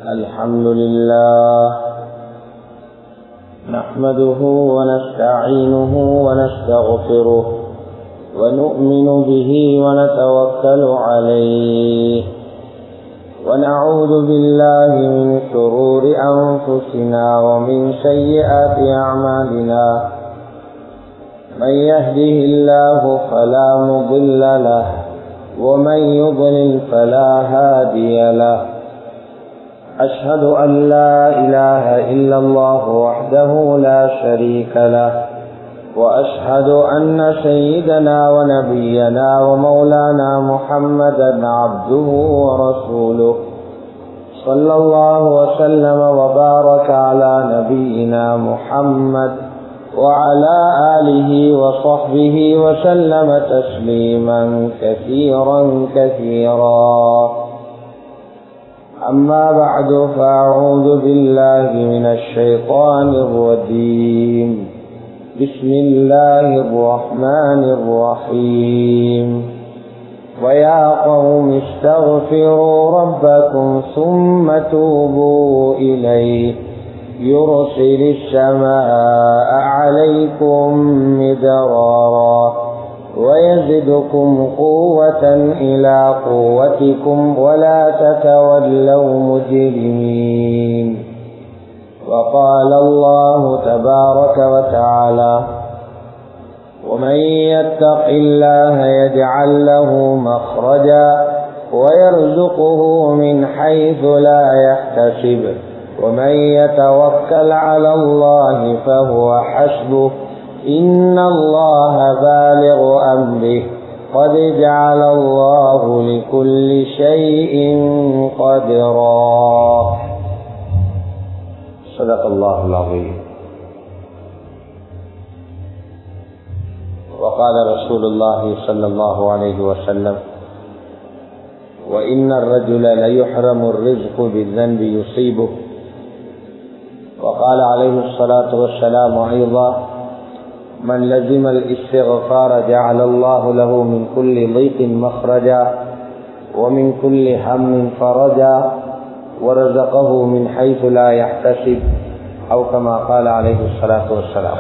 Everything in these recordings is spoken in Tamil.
الحمد لله نحمده ونستعينه ونستغفره ونؤمن به ونتوكل عليه ونعوذ بالله من شرور أنفسنا ومن سيئات أعمالنا من يهده الله فلا مضل له ومن يضلل فلا هادي له أشهد أن لا إله إلا الله وحده لا شريك له وأشهد أن سيدنا ونبينا ومولانا محمدا عبده ورسوله صلى الله وسلم وبارك على نبينا محمد وعلى آله وصحبه وسلم تسليما كثيرا كثيرا أما بعد فأعوذ بالله من الشيطان الرجيم بسم الله الرحمن الرحيم ويا قوم استغفروا ربكم ثم توبوا إليه يرسل السماء عليكم مدرارا ويزدكم قوة إلى قوتكم ولا تتولوا مجرمين وقال الله تبارك وتعالى ومن يتق الله يجعل له مخرجا ويرزقه من حيث لا يحتسب ومن يتوكل على الله فهو حسبه إن الله بالغ أمره قد جعل الله لكل شيء قدرا صدق الله العظيم وقال رسول الله صلى الله عليه وسلم وإن الرجل ليحرم الرزق بالذنب يصيبه وقال عليه الصلاة والسلام أيضا من لزم الاستغفار جعل الله له من كل ضيق مخرجا ومن كل هم فرجا ورزقه من حيث لا يحتسب أو كما قال عليه الصلاة والسلام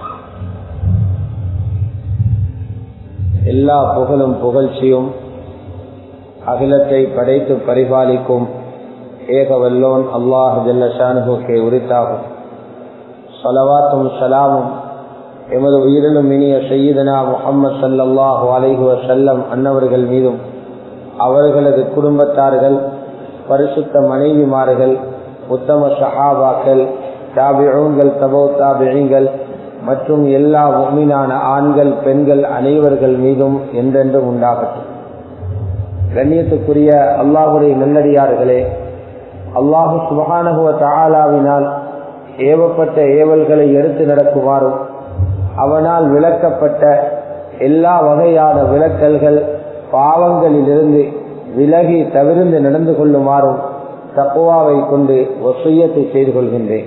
எல்லா புகழும் புகழ்ச்சியும் அகிலத்தை படைத்து பரிபாலிக்கும் ஏகவல்லோன் அல்லாஹ் ஜல்லஷானுகே உரித்தாகும் சலவாத்தும் சலாமும் எமது உயிரிலும் இனிய செய்தனா முகம்மது சல்லாஹு அலைஹு வசல்லம் அன்னவர்கள் மீதும் அவர்களது குடும்பத்தார்கள் பரிசுத்த மனைவிமார்கள் உத்தம சஹாபாக்கள் தாபிழங்கள் தபோ தாபிழங்கள் மற்றும் எல்லா உண்மையான ஆண்கள் பெண்கள் அனைவர்கள் மீதும் என்றென்றும் உண்டாகட்டும் கண்ணியத்துக்குரிய அல்லாஹுடைய நல்லடியார்களே அல்லாஹு சுபகானகுவ தாலாவினால் ஏவப்பட்ட ஏவல்களை எடுத்து நடக்குமாறும் அவனால் விளக்கப்பட்ட எல்லா வகையான விளக்கல்கள் பாவங்களிலிருந்து விலகி தவிர்ந்து நடந்து கொள்ளுமாறும் தப்புவாவை கொண்டு ஒசுயத்தை செய்து கொள்கின்றேன்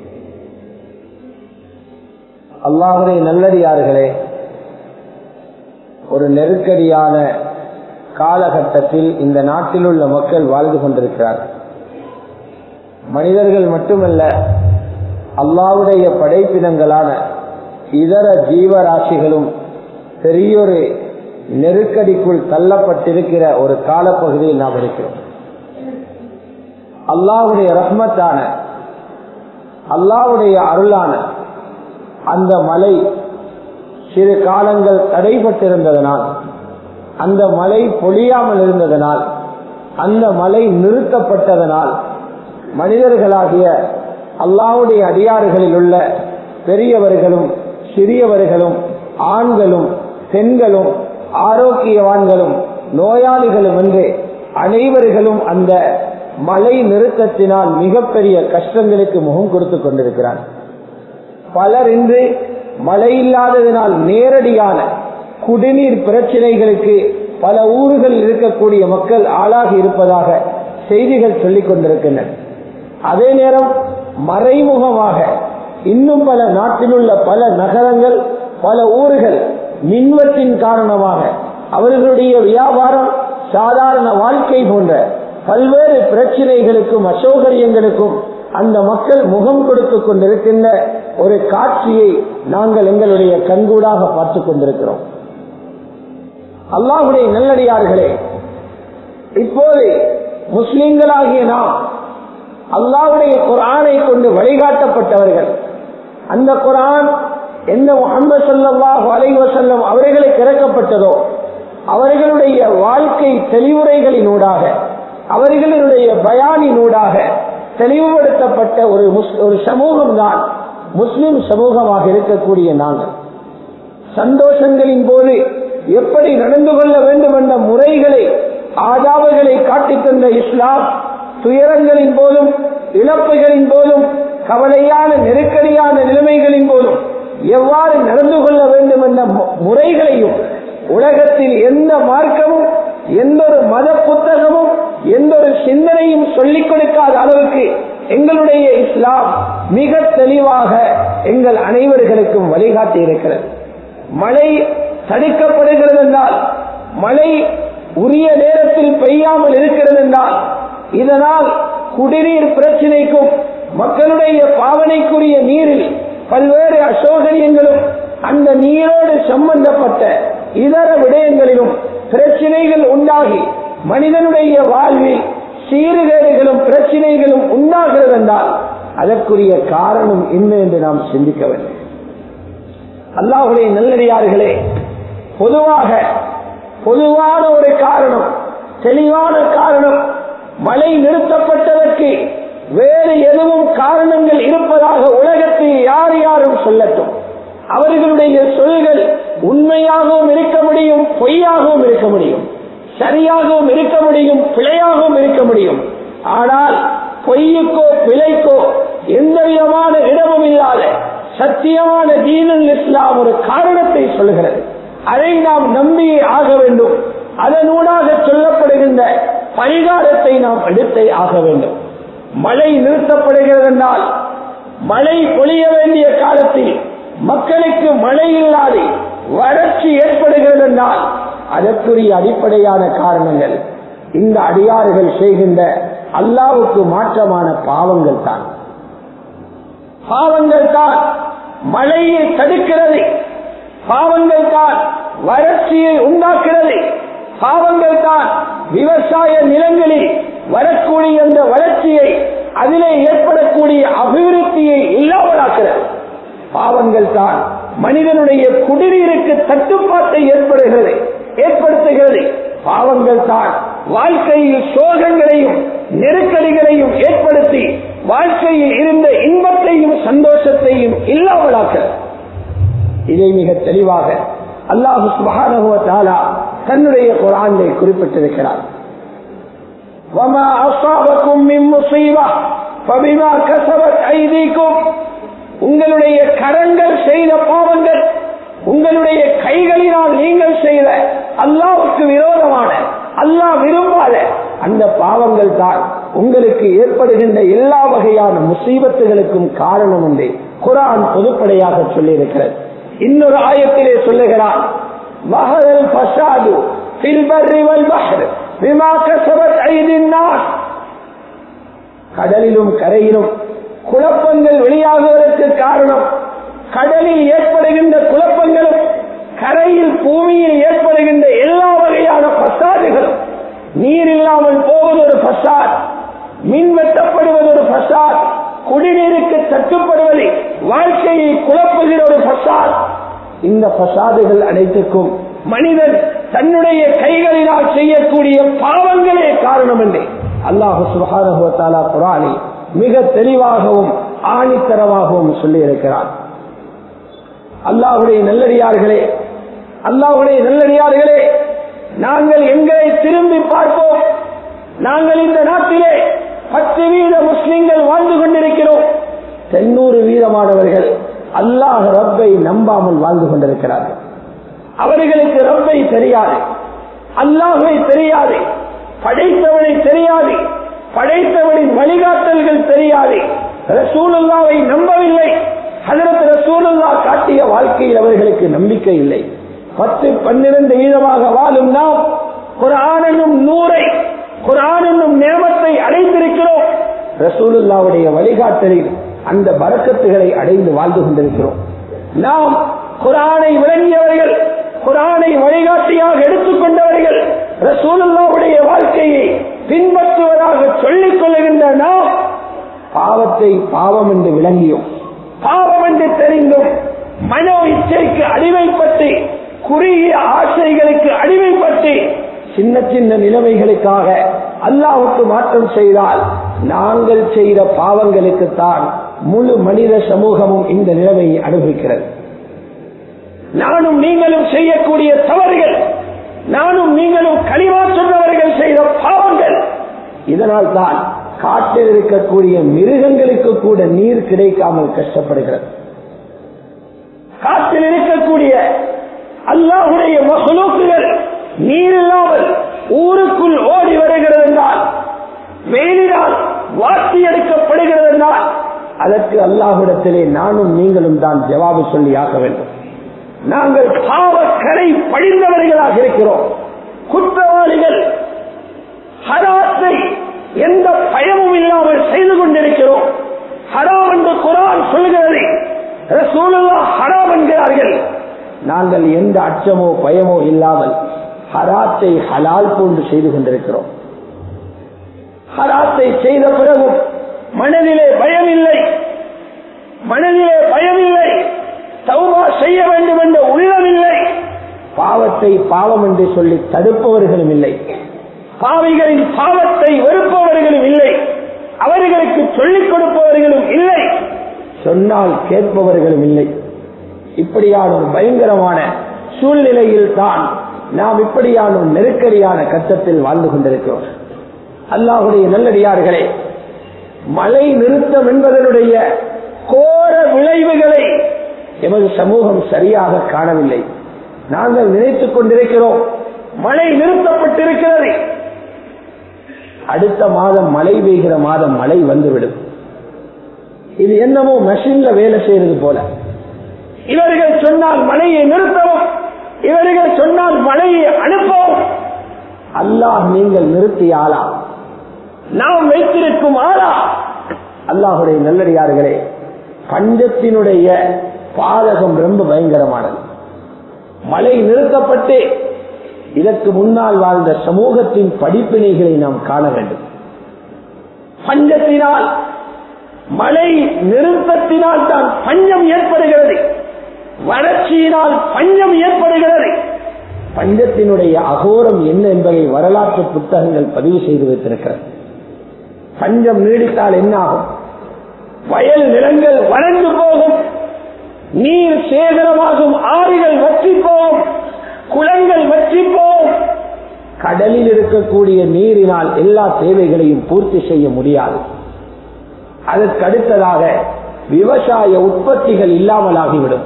அல்லாஹுடைய நல்லடியார்களே ஒரு நெருக்கடியான காலகட்டத்தில் இந்த நாட்டில் உள்ள மக்கள் வாழ்ந்து கொண்டிருக்கிறார் மனிதர்கள் மட்டுமல்ல அல்லாவுடைய படைப்பினங்களான இதர ஜீவராசிகளும் பெரியொரு நெருக்கடிக்குள் தள்ளப்பட்டிருக்கிற ஒரு காலப்பகுதியில் நாம் இருக்கிறோம் அல்லாவுடைய ரஹ்மத்தான அல்லாவுடைய அருளான அந்த மலை சிறு காலங்கள் தடைபட்டிருந்ததனால் அந்த மலை பொழியாமல் இருந்ததனால் அந்த மலை நிறுத்தப்பட்டதனால் மனிதர்களாகிய அல்லாவுடைய அடியாறுகளில் உள்ள பெரியவர்களும் சிறியவர்களும் ஆண்களும் பெண்களும் ஆரோக்கியவான்களும் நோயாளிகளும் என்று அனைவர்களும் அந்த மழை நிறுத்தத்தினால் மிகப்பெரிய கஷ்டங்களுக்கு முகம் கொடுத்து கொண்டிருக்கிறார் பலர் இன்று மழை இல்லாததினால் நேரடியான குடிநீர் பிரச்சனைகளுக்கு பல ஊர்களில் இருக்கக்கூடிய மக்கள் ஆளாகி இருப்பதாக செய்திகள் சொல்லிக் கொண்டிருக்கின்றன அதே நேரம் மறைமுகமாக இன்னும் பல நாட்டில் உள்ள பல நகரங்கள் பல ஊர்கள் மின்வத்தின் காரணமாக அவர்களுடைய வியாபாரம் சாதாரண வாழ்க்கை போன்ற பல்வேறு பிரச்சனைகளுக்கும் அசௌகரியங்களுக்கும் அந்த மக்கள் முகம் கொடுத்துக் கொண்டிருக்கின்ற ஒரு காட்சியை நாங்கள் எங்களுடைய கண்கூடாக பார்த்துக் கொண்டிருக்கிறோம் அல்லாஹுடைய நல்லடியார்களே இப்போது முஸ்லிம்களாகிய நாம் அல்லாவுடைய குரானை கொண்டு வழிகாட்டப்பட்டவர்கள் அந்த குரான் எந்த முகமது சல்லாஹு அலைவசல்லம் அவர்களுக்கு இறக்கப்பட்டதோ அவர்களுடைய வாழ்க்கை தெளிவுரைகளினூடாக அவர்களுடைய பயானினூடாக தெளிவுபடுத்தப்பட்ட ஒரு ஒரு சமூகம் தான் முஸ்லிம் சமூகமாக இருக்கக்கூடிய நாங்கள் சந்தோஷங்களின் போது எப்படி நடந்து கொள்ள வேண்டும் என்ற முறைகளை ஆதாபங்களை காட்டித் தந்த இஸ்லாம் துயரங்களின் போதும் இழப்புகளின் போதும் கவலையான நெருக்கடியான நிலைமைகளின் போதும் எவ்வாறு நடந்து கொள்ள வேண்டும் என்ற முறைகளையும் உலகத்தில் எந்த மார்க்கமும் எந்த ஒரு மத புத்தகமும் எந்த ஒரு சிந்தனையும் சொல்லிக் கொடுக்காத அளவுக்கு எங்களுடைய இஸ்லாம் மிக தெளிவாக எங்கள் அனைவர்களுக்கும் வழிகாட்டி இருக்கிறது மழை தடுக்கப்படுகிறது என்றால் மழை உரிய நேரத்தில் பெய்யாமல் இருக்கிறது என்றால் இதனால் குடிநீர் பிரச்சினைக்கும் மக்களுடைய பாவனைக்குரிய நீரில் பல்வேறு அசோகரியங்களும் அந்த நீரோடு சம்பந்தப்பட்ட இதர விடயங்களிலும் பிரச்சனைகள் உண்டாகி மனிதனுடைய வாழ்வில் சீர்கேடுகளும் பிரச்சனைகளும் உண்டாகிறது என்றால் அதற்குரிய காரணம் என்ன என்று நாம் சிந்திக்க வேண்டும் அல்லாஹுடைய நல்லடியார்களே பொதுவாக பொதுவான ஒரு காரணம் தெளிவான காரணம் மழை நிறுத்தப்பட்டதற்கு வேறு எதுவும் காரணங்கள் இருப்பதாக உலகத்தில் யார் யாரும் சொல்லட்டும் அவர்களுடைய சொல்கள் உண்மையாகவும் இருக்க முடியும் பொய்யாகவும் இருக்க முடியும் சரியாகவும் இருக்க முடியும் பிழையாகவும் இருக்க முடியும் ஆனால் பொய்யுக்கோ பிழைக்கோ எந்த விதமான இடமும் இல்லாத சத்தியமான தீனல் இஸ்லாம் ஒரு காரணத்தை சொல்கிறது அதை நாம் நம்பியே ஆக வேண்டும் அதனூடாக சொல்லப்படுகின்ற பரிகாரத்தை நாம் எடுத்தே ஆக வேண்டும் மழை நிறுத்தப்படுகிறது என்றால் மழை பொழிய வேண்டிய காலத்தில் மக்களுக்கு மழை இல்லாது வறட்சி ஏற்படுகிறது என்றால் அதற்குரிய அடிப்படையான காரணங்கள் இந்த அடியாறுகள் செய்கின்ற அல்லாவுக்கு மாற்றமான பாவங்கள் தான் பாவங்கள் தான் மழையை தடுக்கிறது பாவங்கள் தான் வறட்சியை உண்டாக்குறது பாவங்கள் தான் விவசாய நிலங்களில் வரக்கூடிய அந்த வளர்ச்சியை அதிலே ஏற்படக்கூடிய அபிவிருத்தியை இல்லாமலாக்கிறது பாவங்கள் தான் மனிதனுடைய குடிநீருக்கு தட்டுப்பாட்டை ஏற்படுகிறது ஏற்படுத்துகிறது பாவங்கள் தான் வாழ்க்கையில் சோகங்களையும் நெருக்கடிகளையும் ஏற்படுத்தி வாழ்க்கையில் இருந்த இன்பத்தையும் சந்தோஷத்தையும் இல்லாமலாக்கிறது இதை மிக தெளிவாக அல்லாஹு சுபானுவத்தாலா தன்னுடைய குரானை குறிப்பிட்டிருக்கிறார் وما أصابكم من مصيبة فبما كسبت أيديكم உங்களுடைய கரங்கள் செய்த பாவங்கள் உங்களுடைய கைகளினால் நீங்கள் செய்த அல்லாவுக்கு விரோதமான அல்லாஹ் விரும்பாத அந்த பாவங்கள் தான் உங்களுக்கு ஏற்படுகின்ற எல்லா வகையான முசீபத்துகளுக்கும் காரணம் என்று குரான் பொதுப்படையாக சொல்லியிருக்கிறது இன்னொரு ஆயத்திலே சொல்லுகிறான் மகரல் பசாது கடலிலும் கரையிலும் குழப்பங்கள் வெளியாகுவதற்கு காரணம் கடலில் ஏற்படுகின்ற குழப்பங்களும் கரையில் பூமியில் ஏற்படுகின்ற எல்லா வகையான பசாதுகளும் நீர் இல்லாமல் போவது ஒரு பசாத் மின் வெட்டப்படுவது ஒரு பசாத் குடிநீருக்கு தட்டுப்படுவது வாழ்க்கையை குழப்புகிற ஒரு பசாத் இந்த பசாதுகள் அனைத்துக்கும் மனிதன் தன்னுடைய கைகளினால் செய்யக்கூடிய பாவங்களே காரணம் என்று அல்லாஹு சுகாரா குரானி மிக தெளிவாகவும் ஆணித்தரமாகவும் சொல்லி இருக்கிறார் அல்லாஹுடைய நல்லடியார்களே அல்லாஹுடைய நல்லடியார்களே நாங்கள் எங்களை திரும்பி பார்ப்போம் நாங்கள் இந்த நாட்டிலே பத்து வீத முஸ்லிம்கள் வாழ்ந்து கொண்டிருக்கிறோம் தென்னூறு வீதமானவர்கள் அல்லாஹ் ரப்பை நம்பாமல் வாழ்ந்து கொண்டிருக்கிறார்கள் அவர்களுக்கு ரப்பை தெரியாது அல்லாஹை தெரியாது படைத்தவனை தெரியாது படைத்தவனின் வழிகாட்டல்கள் தெரியாது ரசூலுல்லாவை நம்பவில்லை ஹதரத் ரசூலுல்லா காட்டிய வாழ்க்கையில் அவர்களுக்கு நம்பிக்கை இல்லை பத்து பன்னிரண்டு வீதமாக வாழும் நாம் ஒரு ஆணையும் நூறை குரான் என்னும் நியமத்தை அடைந்திருக்கிறோம் ரசூலுல்லாவுடைய வழிகாட்டலில் அந்த பறக்கத்துகளை அடைந்து வாழ்ந்து கொண்டிருக்கிறோம் நாம் குரானை விளங்கியவர்கள் குரானை வழிகாட்டியாக எடுத்துக்கொண்டவர்கள் ரசூலுல்லாவுடைய வாழ்க்கையை பின்பற்றுவதாக சொல்லிக் கொள்ளுகின்ற நாம் பாவத்தை பாவம் என்று விளங்கியோம் பாவம் என்று தெரிந்தும் மனோ இச்சைக்கு அடிமைப்பட்டு குறுகிய ஆசைகளுக்கு அடிமைப்பட்டு சின்ன சின்ன நிலைமைகளுக்காக அல்லாவுக்கு மாற்றம் செய்தால் நாங்கள் செய்த பாவங்களுக்குத்தான் முழு மனித சமூகமும் இந்த நிலைமையை அனுபவிக்கிறது நானும் நீங்களும் செய்யக்கூடிய தவறுகள் நானும் நீங்களும் களிமா சொன்னவர்கள் செய்த பாவங்கள் இதனால் தான் காட்டில் இருக்கக்கூடிய மிருகங்களுக்கு கூட நீர் கிடைக்காமல் கஷ்டப்படுகிறது காட்டில் இருக்கக்கூடிய அல்லாஹுடைய மகளுக்குகள் நீர் இல்லாமல் ஊருக்குள் ஓடி வருகிறது என்றால் வெயிலினால் வாட்டி எடுக்கப்படுகிறது என்றால் அதற்கு அல்லாஹுடத்திலே நானும் நீங்களும் தான் ஜவாபு சொல்லி ஆக வேண்டும் நாங்கள் பாவக்கரை படிந்தவர்களாக இருக்கிறோம் குற்றவாளிகள் ஹராத்தை எந்த பயமும் இல்லாமல் செய்து கொண்டிருக்கிறோம் ஹராம் என்று குரான் சொல்கிறது ரசூலுல்லா ஹராம் என்கிறார்கள் நாங்கள் எந்த அச்சமோ பயமோ இல்லாமல் ஹராத்தை ஹலால் போன்று செய்து கொண்டிருக்கிறோம் ஹராத்தை செய்த பிறகும் மனதிலே பயம் இல்லை மனதிலே பயம் இல்லை தௌபா செய்ய வேண்டும் என்ற உள்ளம் இல்லை பாவத்தை பாவம் என்று சொல்லி தடுப்பவர்களும் இல்லை பாவிகளின் பாவத்தை வெறுப்பவர்களும் இல்லை அவர்களுக்கு சொல்லிக் கொடுப்பவர்களும் இல்லை சொன்னால் கேட்பவர்களும் இல்லை இப்படியான ஒரு பயங்கரமான சூழ்நிலையில் தான் நாம் இப்படியான ஒரு நெருக்கடியான கட்டத்தில் வாழ்ந்து கொண்டிருக்கிறோம் அல்லாஹுடைய நல்லடியார்களே மழை நிறுத்தம் என்பதனுடைய கோர விளைவுகளை எமது சமூகம் சரியாக காணவில்லை நாங்கள் நினைத்துக் கொண்டிருக்கிறோம் மழை நிறுத்தப்பட்டிருக்கிறது அடுத்த மாதம் மழை பெய்கிற மாதம் மழை வந்துவிடும் இது என்னமோ மெஷின்ல வேலை செய்யறது போல இவர்கள் சொன்னால் மழையை நிறுத்தவும் இவர்கள் சொன்னால் மழையை அனுப்பவும் அல்லாஹ் நீங்கள் நிறுத்திய ஆளா நாம் வைத்திருக்கும் ஆளா அல்லாஹுடைய நல்லடியார்களே பஞ்சத்தினுடைய பாதகம் ரொம்ப பயங்கரமானது மழை நிறுத்தப்பட்டு இதற்கு முன்னால் வாழ்ந்த சமூகத்தின் படிப்பினைகளை நாம் காண வேண்டும் பஞ்சத்தினால் மழை நிறுத்தத்தினால் தான் பஞ்சம் ஏற்படுகிறது வறட்சியினால் பஞ்சம் ஏற்படுகிறது பஞ்சத்தினுடைய அகோரம் என்ன என்பதை வரலாற்று புத்தகங்கள் பதிவு செய்து வைத்திருக்கிறது பஞ்சம் நீடித்தால் என்ன ஆகும் வயல் நிலங்கள் வறண்டு போகும் நீர் சேகரமாகும் ஆறுகள் வற்றி போகும் குளங்கள் வற்றி போகும் கடலில் இருக்கக்கூடிய நீரினால் எல்லா தேவைகளையும் பூர்த்தி செய்ய முடியாது அதற்கு அடுத்ததாக விவசாய உற்பத்திகள் இல்லாமலாகிவிடும்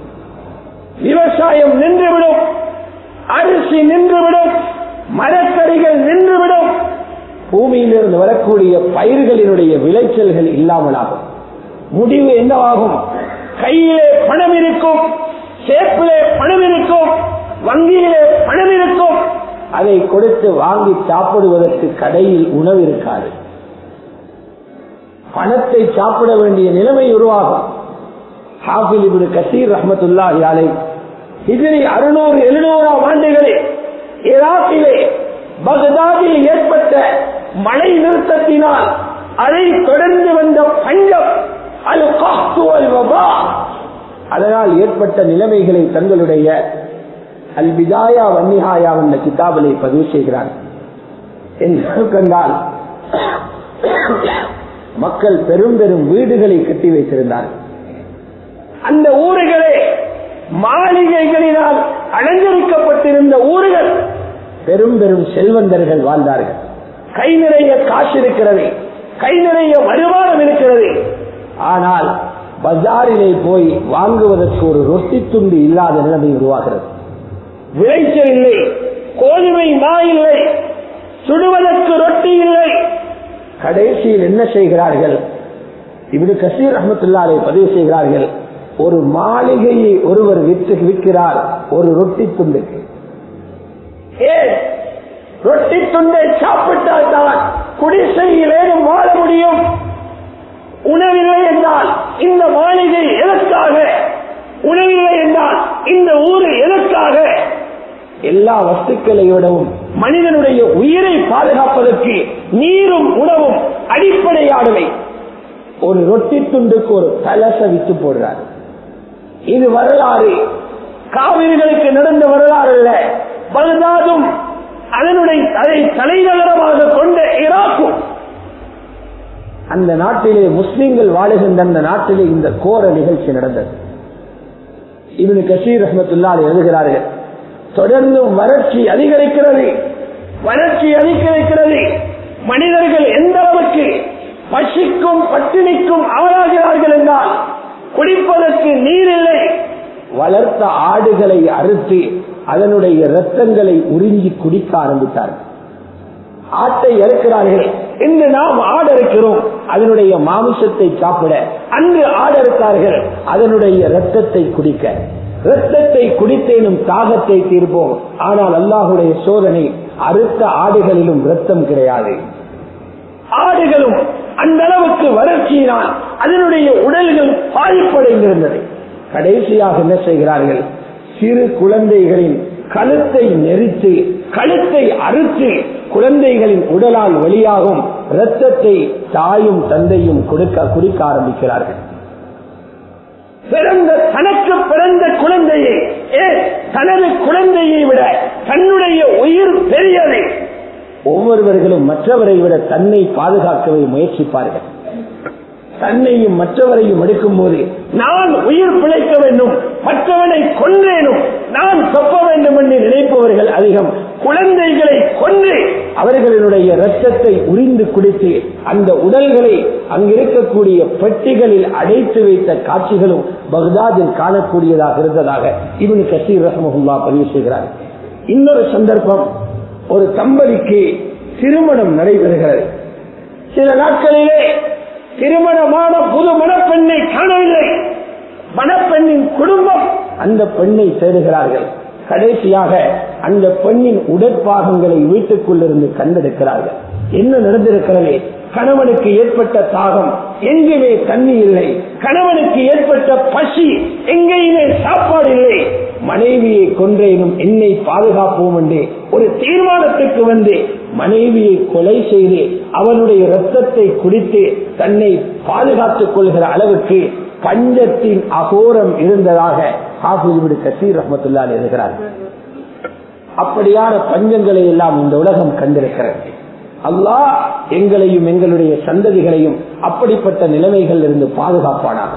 விவசாயம் நின்றுவிடும் அரிசி நின்றுவிடும் மரக்கறிகள் நின்றுவிடும் பூமியிலிருந்து வரக்கூடிய பயிர்களினுடைய விளைச்சல்கள் இல்லாமலாகும் முடிவு என்னவாகும் கையிலே பணம் இருக்கும் சேப்பிலே பணம் இருக்கும் வங்கியிலே பணம் இருக்கும் அதை கொடுத்து வாங்கி சாப்பிடுவதற்கு கடையில் உணவு இருக்காது பணத்தை சாப்பிட வேண்டிய நிலைமை உருவாகும் ஹாஃபில் இப்னு கசீர் ரஹமத்துல்லா யாலை இதில் அறுநூறு எழுநூறாம் ஆண்டுகளில் ஈராக்கிலே பகதாதில் ஏற்பட்ட மழை நிறுத்தத்தினால் அதை தொடர்ந்து வந்த பஞ்சம் அல் காத்து அல் வபா அதனால் ஏற்பட்ட நிலைமைகளை தங்களுடைய அல் பிதாயா வன்னிஹாயா என்ற கிதாபிலை பதிவு செய்கிறார் என்று கண்டால் மக்கள் பெரும் பெரும் வீடுகளை கட்டி வைத்திருந்தார்கள் அந்த ஊர்களே மாளிகைகளினால் அலங்கரிக்கப்பட்டிருந்த ஊர்கள் பெரும் பெரும் செல்வந்தர்கள் வாழ்ந்தார்கள் கை நிறைய காசு இருக்கிறது கை நிறைய வருமானம் இருக்கிறது ஆனால் பஜாரிலே போய் வாங்குவதற்கு ஒரு ரொட்டி துண்டு இல்லாத நிலைமை உருவாகிறது விளைச்சல் இல்லை கோதுமை மா இல்லை சுடுவதற்கு ரொட்டி இல்லை கடைசியில் என்ன செய்கிறார்கள் இப்படி கசீர் அஹமத்துல்லாரை பதிவு செய்கிறார்கள் ஒரு மாளிகையை ஒருவர் விற்று விற்கிறார் ஒரு ரொட்டி துண்டுக்கு ஏன் ரொட்டி துண்டை சாப்பிட்டால் தான் குடிசையில் ஏதும் வாழ முடியும் உணவில்லை என்றால் இந்த மாளிகை எதற்காக உணவில்லை என்றால் இந்த ஊரு எதற்காக எல்லா வஸ்துக்களை விடவும் மனிதனுடைய உயிரை பாதுகாப்பதற்கு நீரும் உணவும் அடிப்படையானவை ஒரு ரொட்டி துண்டுக்கு ஒரு கலச வித்து போடுறார் இது வரலாறு காவிரிகளுக்கு நடந்த வரலாறு அல்ல பகதாதும் அதனுடைய அதை தலைநகரமாக கொண்ட ஈராக்கும் அந்த நாட்டிலே முஸ்லிம்கள் வாழுகின்ற அந்த நாட்டிலே இந்த கோர நிகழ்ச்சி நடந்தது இவனு கஷீர் ரஹமத்துல்லால் எழுதுகிறார்கள் தொடர்ந்தும் வறட்சி அதிகரிக்கிறது வறட்சி அதிகரிக்கிறது மனிதர்கள் எந்த அளவுக்கு பசிக்கும் பட்டினிக்கும் ஆளாகிறார்கள் என்றால் குடிப்பதற்கு நீர் இல்லை வளர்த்த ஆடுகளை அறுத்து அதனுடைய ரத்தங்களை உறிஞ்சி குடிக்க ஆரம்பித்தார்கள் ஆட்டை இறக்கிறார்கள் இன்று நாம் ஆடறுக்கிறோம் அதனுடைய மாமிசத்தை சாப்பிட அன்று ஆடறுத்தார்கள் அதனுடைய ரத்தத்தை குடிக்க ரத்தத்தை குடித்தேனும் தாகத்தை தீர்ப்போம் ஆனால் அல்லாஹுடைய சோதனை அறுத்த ஆடுகளிலும் ரத்தம் கிடையாது ஆடுகளும் அந்த அளவுக்கு வறட்சியினால் அதனுடைய உடல்கள் பாதிப்படைந்திருந்தது கடைசியாக என்ன செய்கிறார்கள் சிறு குழந்தைகளின் கழுத்தை நெரித்து கழுத்தை அறுத்து குழந்தைகளின் உடலால் வெளியாகும் இரத்தத்தை தாயும் தந்தையும் கொடுக்க குடிக்க ஆரம்பிக்கிறார்கள் பிறந்த தனக்கு பிறந்த குழந்தையை ஏ தனது குழந்தையை விட தன்னுடைய உயிர் பெரியது ஒவ்வொருவர்களும் மற்றவரை விட தன்னை பாதுகாக்கவே முயற்சிப்பார்கள் தன்னையும் மற்றவரையும் எடுக்கும் போது நான் உயிர் பிழைக்க வேண்டும் மற்றவனை கொன்றேனும் நான் சொப்ப வேண்டும் என்று நினைப்பவர்கள் அதிகம் குழந்தைகளை கொன்று அவர்களினுடைய ரத்தத்தை உறிந்து குடித்து அந்த உடல்களை அங்கிருக்கக்கூடிய பெட்டிகளில் அடைத்து வைத்த காட்சிகளும் பக்தாதில் காணக்கூடியதாக இருந்ததாக இவனு கசீர் ரஹமுல்லா பதிவு செய்கிறார் இன்னொரு சந்தர்ப்பம் ஒரு தம்பதிக்கு திருமணம் நடைபெறுகிறது சில நாட்களிலே திருமணமான புது மணப்பெண்ணை காணவில்லை மணப்பெண்ணின் குடும்பம் அந்த பெண்ணை தேடுகிறார்கள் கடைசியாக அந்த பெண்ணின் உடற்பாகங்களை வீட்டுக்குள் இருந்து கண்டெடுக்கிறார்கள் என்ன நடந்திருக்கிறது கணவனுக்கு ஏற்பட்ட தாகம் எங்குமே தண்ணி இல்லை கணவனுக்கு ஏற்பட்ட பசி எங்கேயுமே சாப்பாடு இல்லை மனைவியை கொன்றேனும் என்னை பாதுகாப்போம் என்று ஒரு தீர்மானத்துக்கு வந்து மனைவியை கொலை செய்து அவனுடைய ரத்தத்தை குடித்து தன்னை பாதுகாத்துக் கொள்கிற அளவுக்கு பஞ்சத்தின் அகோரம் இருந்ததாக ஹாஃபில் கசீர் ரஹமத்துல்லா எழுதுகிறார் அப்படியான பஞ்சங்களை எல்லாம் இந்த உலகம் கண்டிருக்கிறது அல்லாஹ் எங்களையும் எங்களுடைய சந்ததிகளையும் அப்படிப்பட்ட நிலைமைகள் இருந்து பாதுகாப்பானாக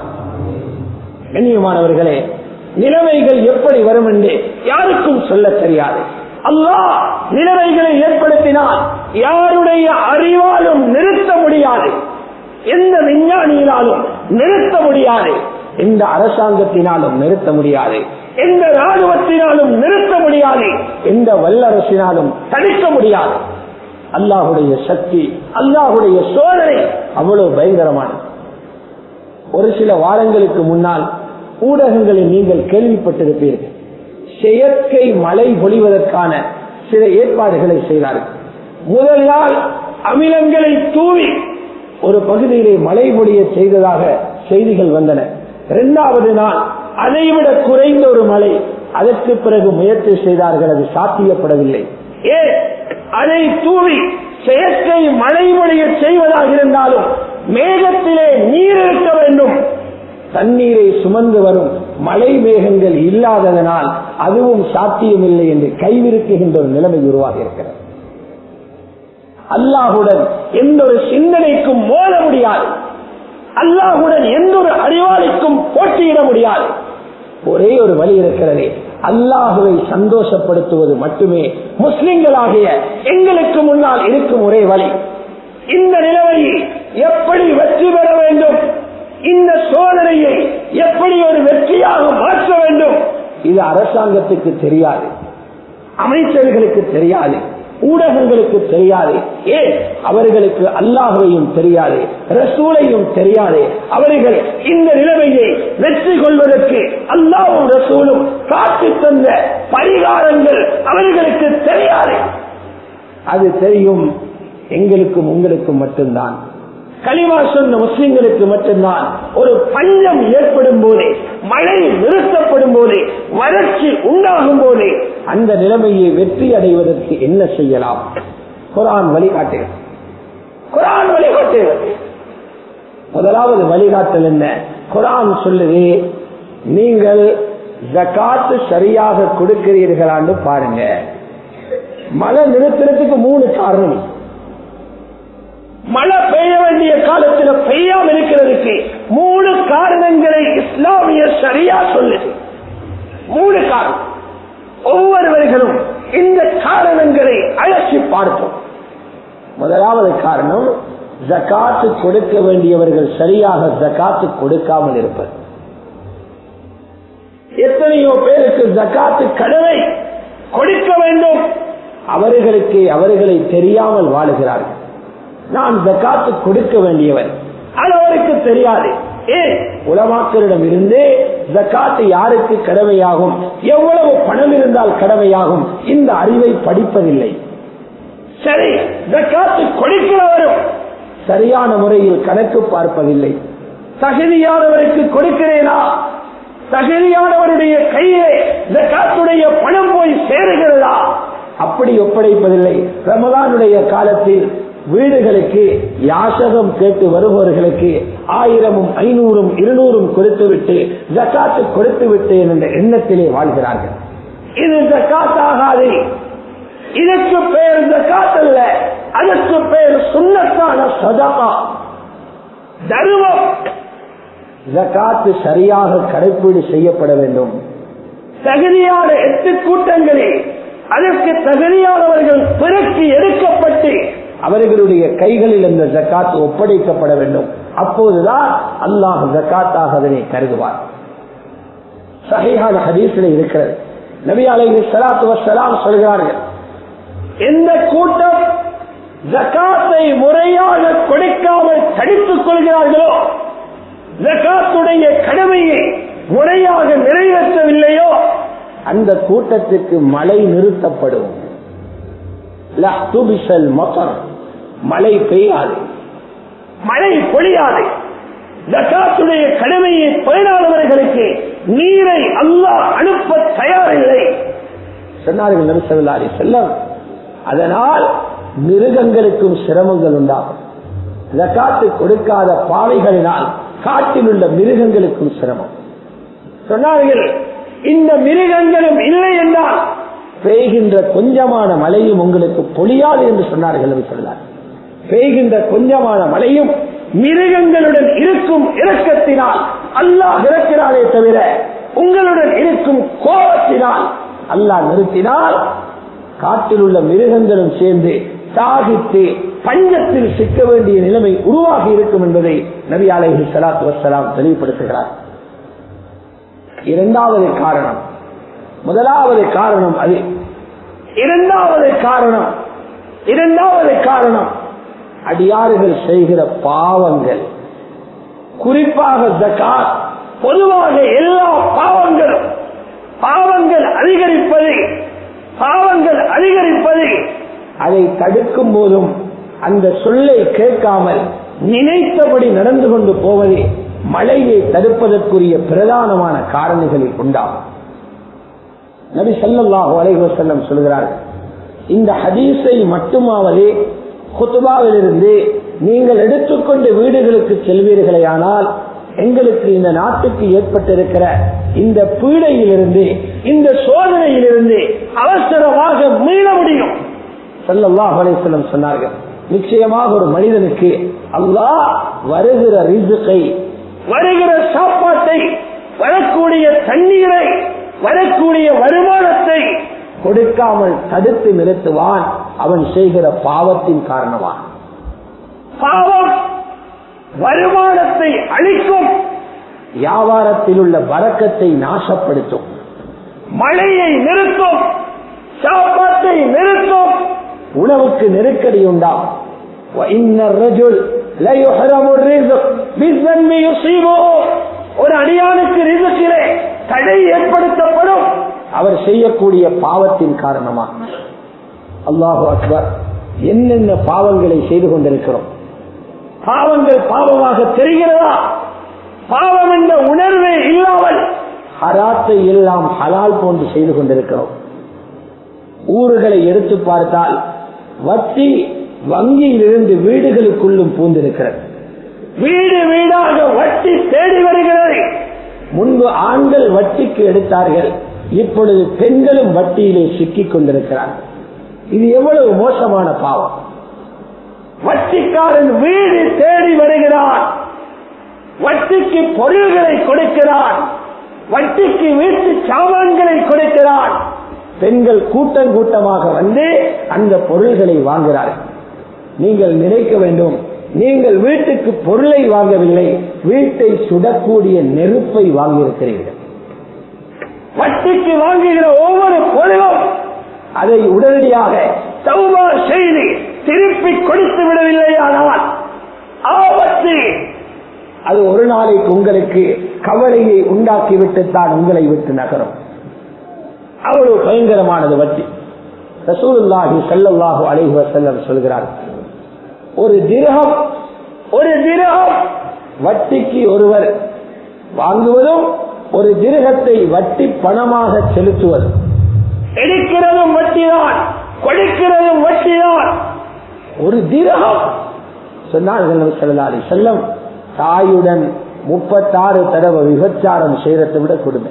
கண்ணியமானவர்களே நிலைமைகள் எப்படி வரும் என்று யாருக்கும் சொல்ல தெரியாது அல்லாஹ் நிலைமைகளை ஏற்படுத்தினால் யாருடைய அறிவாலும் நிறுத்த முடியாது எந்த விஞ்ஞானியினாலும் நிறுத்த முடியாது எந்த அரசாங்கத்தினாலும் நிறுத்த முடியாது எந்த ராணுவத்தினாலும் நிறுத்த முடியாது எந்த வல்லரசினாலும் தடுக்க முடியாது அல்லாஹுடைய சக்தி அல்லாஹுடைய சோதனை அவ்வளவு பயங்கரமானது ஒரு சில வாரங்களுக்கு முன்னால் ஊடகங்களில் நீங்கள் கேள்விப்பட்டிருப்பீர்கள் செயற்கை மழை பொழிவதற்கான சில ஏற்பாடுகளை செய்தார்கள் முதல் நாள் அமிலங்களை தூவி ஒரு பகுதியிலே மழை பொழிய செய்ததாக செய்திகள் வந்தன இரண்டாவது நாள் அதைவிட குறைந்த ஒரு மழை அதற்கு பிறகு முயற்சி செய்தார்கள் அது சாத்தியப்படவில்லை ஏ அதை தூவி செயற்கை மழை பொழிய செய்வதாக இருந்தாலும் மேகத்திலே நீர் இருக்க வேண்டும் தண்ணீரை சுமந்து வரும் மழை மேகங்கள் இல்லாததனால் அதுவும் சாத்தியமில்லை என்று கைவிருக்குகின்ற ஒரு நிலைமை உருவாகி இருக்கிறது அல்லாஹுடன் எந்த ஒரு சிந்தனைக்கும் மோத முடியாது அல்லாஹுடன் எந்த ஒரு அறிவாளிக்கும் போட்டியிட முடியாது ஒரே ஒரு வழி இருக்கிறது அல்லாஹுவை சந்தோஷப்படுத்துவது மட்டுமே முஸ்லிம்களாகிய எங்களுக்கு முன்னால் இருக்கும் ஒரே வழி இந்த நிலைமையை எப்படி வெற்றி பெற வேண்டும் இந்த சோதனையை எப்படி ஒரு வெற்றியாக மாற்ற வேண்டும் இது அரசாங்கத்துக்கு தெரியாது அமைச்சர்களுக்கு தெரியாது ஊடகங்களுக்கு தெரியாது ஏன் அவர்களுக்கு அல்லாஹையும் தெரியாது ரசூலையும் தெரியாது அவர்கள் இந்த நிலைமையை வெற்றி கொள்வதற்கு அல்லாவும் ரசூலும் காட்டி தந்த பரிகாரங்கள் அவர்களுக்கு தெரியாது அது தெரியும் எங்களுக்கும் உங்களுக்கும் மட்டும்தான் களிமா சொன்ன முஸ்லிம்களுக்கு மட்டும்தான் ஒரு பஞ்சம் ஏற்படும் போதே மழை நிறுத்தப்படும் போதே வறட்சி உண்டாகும் போதே அந்த நிலைமையை வெற்றி அடைவதற்கு என்ன செய்யலாம் குரான் வழிகாட்டுகிறது குரான் வழிகாட்டுகிறது முதலாவது வழிகாட்டல் என்ன குரான் சொல்லுது நீங்கள் ஜக்காத்து சரியாக கொடுக்கிறீர்களான்னு பாருங்க மழை நிறுத்துறதுக்கு மூணு காரணம் மழை பெய்ய வேண்டிய காலத்தில் பெய்யாம இருக்கிறதுக்கு மூணு காரணங்களை இஸ்லாமிய சரியா சொல்லுது மூணு காரணம் ஒவ்வொருவர்களும் இந்த காரணங்களை அலசி பார்ப்போம் முதலாவது காரணம் ஜக்காத்து கொடுக்க வேண்டியவர்கள் சரியாக ஜக்காத்து கொடுக்காமல் இருப்பது எத்தனையோ பேருக்கு ஜக்காத்து கடனை கொடுக்க வேண்டும் அவர்களுக்கு அவர்களை தெரியாமல் வாழுகிறார்கள் நான் ஜக்காத்து கொடுக்க வேண்டியவன் அது அவருக்கு தெரியாது ஏன் உலமாக்களிடம் இருந்து ஜக்காத்து யாருக்கு கடமையாகும் எவ்வளவு பணம் இருந்தால் கடமையாகும் இந்த அறிவை படிப்பதில்லை சரி ஜக்காத்து கொடுக்கிறவரும் சரியான முறையில் கணக்கு பார்ப்பதில்லை தகுதியானவருக்கு கொடுக்கிறேனா தகுதியானவருடைய கையிலே ஜக்காத்துடைய பணம் போய் சேருகிறதா அப்படி ஒப்படைப்பதில்லை ரமலானுடைய காலத்தில் வீடுகளுக்கு யாசகம் கேட்டு வருபவர்களுக்கு ஆயிரமும் ஐநூறும் இருநூறும் கொடுத்துவிட்டு ஜக்காத்து கொடுத்து விட்டேன் என்ற எண்ணத்திலே வாழ்கிறார்கள் இது ஜக்காத் ஆகாது இதற்கு பெயர் ஜக்காத் அல்ல அதற்கு பெயர் சுண்ணத்தான சதகா தர்மம் ஜக்காத்து சரியாக கடைப்பீடு செய்யப்பட வேண்டும் தகுதியான எட்டு கூட்டங்களில் அதற்கு தகுதியானவர்கள் பிறகு எடுக்கப்பட்டு அவர்களுடைய கைகளில் இந்த ஜக்காத் ஒப்படைக்கப்பட வேண்டும் அப்போதுதான் அல்லாஹ் ஜக்காத்தாக அதனை கருதுவார் சகையான ஹதீஸில் இருக்கிறது நபி அலைஹி ஸலாத்து வஸ்ஸலாம் சொல்கிறார்கள் எந்த கூட்டம் ஜக்காத்தை முறையாக கொடுக்காமல் தடுத்துக் கொள்கிறார்களோ ஜக்காத்துடைய கடமையை முறையாக நிறைவேற்றவில்லையோ அந்த கூட்டத்திற்கு மழை நிறுத்தப்படும் மழை பெய்யாது மழை பொழியாது ஜக்காத்துடைய கடமையை பயனாளர்களுக்கு நீரை அல்லாஹ் அனுப்ப தயாரில்லை சொன்னார்கள் நபிசல்லாரி செல்லம் அதனால் மிருகங்களுக்கும் சிரமங்கள் உண்டாகும் ஜக்காத்து கொடுக்காத பாவைகளினால் காட்டில் உள்ள மிருகங்களுக்கும் சிரமம் சொன்னார்கள் இந்த மிருகங்களும் இல்லை என்றால் பெய்கின்ற கொஞ்சமான மழையும் உங்களுக்கு பொழியாது என்று சொன்னார்கள் சொன்னார் பெய்கின்ற கொஞ்சமான மழையும் மிருகங்களுடன் இருக்கும் இறக்கத்தினால் அல்லாஹ் இறக்கிறாரே தவிர உங்களுடன் இருக்கும் கோபத்தினால் அல்லாஹ் நிறுத்தினால் காட்டில் உள்ள மிருகங்களும் சேர்ந்து சாகித்து பஞ்சத்தில் சிக்க வேண்டிய நிலைமை உருவாகி இருக்கும் என்பதை நபி அலைஹி சலாத்து வசலாம் தெளிவுபடுத்துகிறார் இரண்டாவது காரணம் முதலாவது காரணம் அது இரண்டாவது காரணம் இரண்டாவது காரணம் அடியாறுகள் செய்கிற பாவங்கள் குறிப்பாக ஜக்காத் பொதுவாக எல்லா பாவங்களும் பாவங்கள் அதிகரிப்பது பாவங்கள் அதிகரிப்பது அதை தடுக்கும் போதும் அந்த சொல்லை கேட்காமல் நினைத்தபடி நடந்து கொண்டு போவதே மழையை தடுப்பதற்குரிய பிரதானமான காரணிகளில் உண்டாகும் நபி சல்லாஹு அலைவசல்லம் சொல்கிறார்கள் இந்த ஹதீஸை மட்டுமாவது குத்துபாவிலிருந்து நீங்கள் எடுத்துக்கொண்டு வீடுகளுக்கு செல்வீர்களே ஆனால் எங்களுக்கு இந்த நாட்டுக்கு ஏற்பட்டிருக்கிற இந்த பீடையிலிருந்து இந்த சோதனையிலிருந்து அவசரமாக மீள முடியும் சல்லாஹ் அலைவசல்லம் சொன்னார்கள் நிச்சயமாக ஒரு மனிதனுக்கு அல்லாஹ் வருகிற ரிசுக்கை வருகிற சாப்பாட்டை வரக்கூடிய தண்ணீரை வரக்கூடிய வருமானத்தை கொடுக்காமல் தடுத்து நிறுத்துவான் அவன் செய்கிற பாவத்தின் காரணமாக பாவம் வருமானத்தை அளிக்கும் வியாபாரத்தில் உள்ள வரக்கத்தை நாசப்படுத்தும் மழையை நிறுத்தும் சாப்பாட்டை நிறுத்தும் உணவுக்கு நெருக்கடி உண்டாகும் ஒரு அடியானுக்கு ரிசுக்கிலே தடை ஏற்படுத்தப்படும் அவர் செய்யக்கூடிய பாவத்தின் காரணமா அல்லாஹு அக்பர் என்னென்ன பாவங்களை செய்து கொண்டிருக்கிறோம் பாவங்கள் பாவமாக தெரிகிறதா பாவம் என்ற உணர்வே இல்லாமல் ஹராத்தை எல்லாம் ஹலால் போன்று செய்து கொண்டிருக்கிறோம் ஊர்களை எடுத்து பார்த்தால் வட்டி வங்கியிலிருந்து வீடுகளுக்குள்ளும் பூந்திருக்கிறது வீடு வீடாக வட்டி தேடி வருகிறது முன்பு ஆண்கள் வட்டிக்கு எடுத்தார்கள் இப்பொழுது பெண்களும் வட்டியிலே சிக்கிக் கொண்டிருக்கிறார்கள் இது எவ்வளவு மோசமான பாவம் வட்டிக்காரன் வீடு தேடி வருகிறான் வட்டிக்கு பொருள்களை கொடுக்கிறான் வட்டிக்கு வீட்டு சாமான்களை கொடுக்கிறான் பெண்கள் கூட்டம் கூட்டமாக வந்து அந்த பொருள்களை வாங்குகிறார்கள் நீங்கள் நினைக்க வேண்டும் நீங்கள் வீட்டுக்கு பொருளை வாங்கவில்லை வீட்டை சுடக்கூடிய நெருப்பை வாங்கியிருக்கிறீர்கள் வட்டிக்கு வாங்குகிற ஒவ்வொரு பொருளும் அதை உடனடியாக சௌபா செய்து திருப்பி கொடுத்து விடவில்லையானால் ஆபத்து அது ஒரு நாளைக்கு உங்களுக்கு கவலையை உண்டாக்கிவிட்டு தான் உங்களை விட்டு நகரும் அவ்வளவு பயங்கரமானது வட்டி ரசூலுல்லாஹி ஸல்லல்லாஹு அலைஹி வஸல்லம் சொல்கிறார் ஒரு திரகம் ஒரு திரகம் வட்டிக்கு ஒருவர் வாங்குவதும் ஒரு திருகத்தை வட்டி பணமாக செலுத்துவது எடுக்கிறதும் வட்டிதான் கொடுக்கிறதும் வட்டிதான் ஒரு திரகம் சொன்னார்கள் செல்லாரி செல்லம் தாயுடன் முப்பத்தாறு தடவை விபச்சாரம் செய்யறதை விட கொடுமை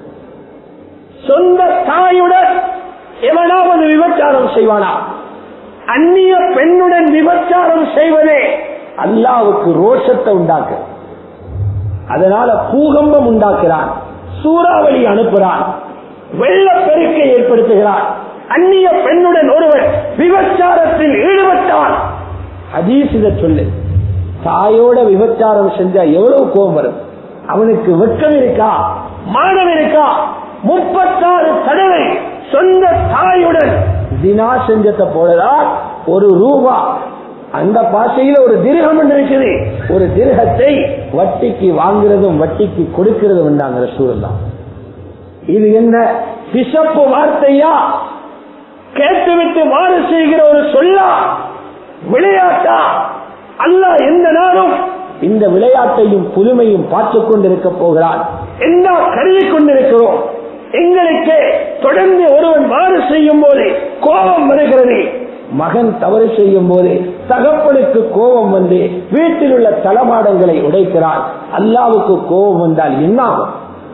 சொந்த தாயுடன் எவனாவது விபச்சாரம் செய்வானா அந்நிய பெண்ணுடன் விபச்சாரம் செய்வதே அல்லாவுக்கு ரோஷத்தை உண்டாக்கு அதனால பூகம்பம் உண்டாக்குறான் சூறாவளி அனுப்புறான் வெள்ளப்பெருக்கை ஏற்படுத்துகிறான் அந்நிய பெண்ணுடன் ஒருவர் விபச்சாரத்தில் ஈடுபட்டான் ஹதீஸ் இதை சொல்லு தாயோட விபச்சாரம் செஞ்சா எவ்வளவு கோபம் வரும் அவனுக்கு வெட்கம் இருக்கா மானம் இருக்கா முப்பத்தாறு தடவை சொந்த தாயுடன் தினா செஞ்சத்தை போலதான் ஒரு ரூபா அந்த பாஷையில ஒரு திருகம் என்று இருக்குது ஒரு திருகத்தை வட்டிக்கு வாங்குறதும் வட்டிக்கு கொடுக்கிறதும் உண்டாங்கிற சூழல் தான் இது என்ன பிசப்பு வார்த்தையா கேட்டுவிட்டு மாறு செய்கிற ஒரு சொல்லா விளையாட்டா அல்ல எந்த நாளும் இந்த விளையாட்டையும் புதுமையும் பார்த்து கொண்டிருக்க போகிறான் என்ன கருதி கொண்டிருக்கிறோம் எங்களுக்கு தொடர்ந்து ஒருவன் மாறு செய்யும் போது கோபம் வருகிறது மகன் தவறு செய்யும் போது தகப்பனுக்கு கோபம் வந்து வீட்டில் உள்ள தளமாடங்களை உடைக்கிறான் அல்லாவுக்கு கோபம் வந்தால் என்ன ஆகும்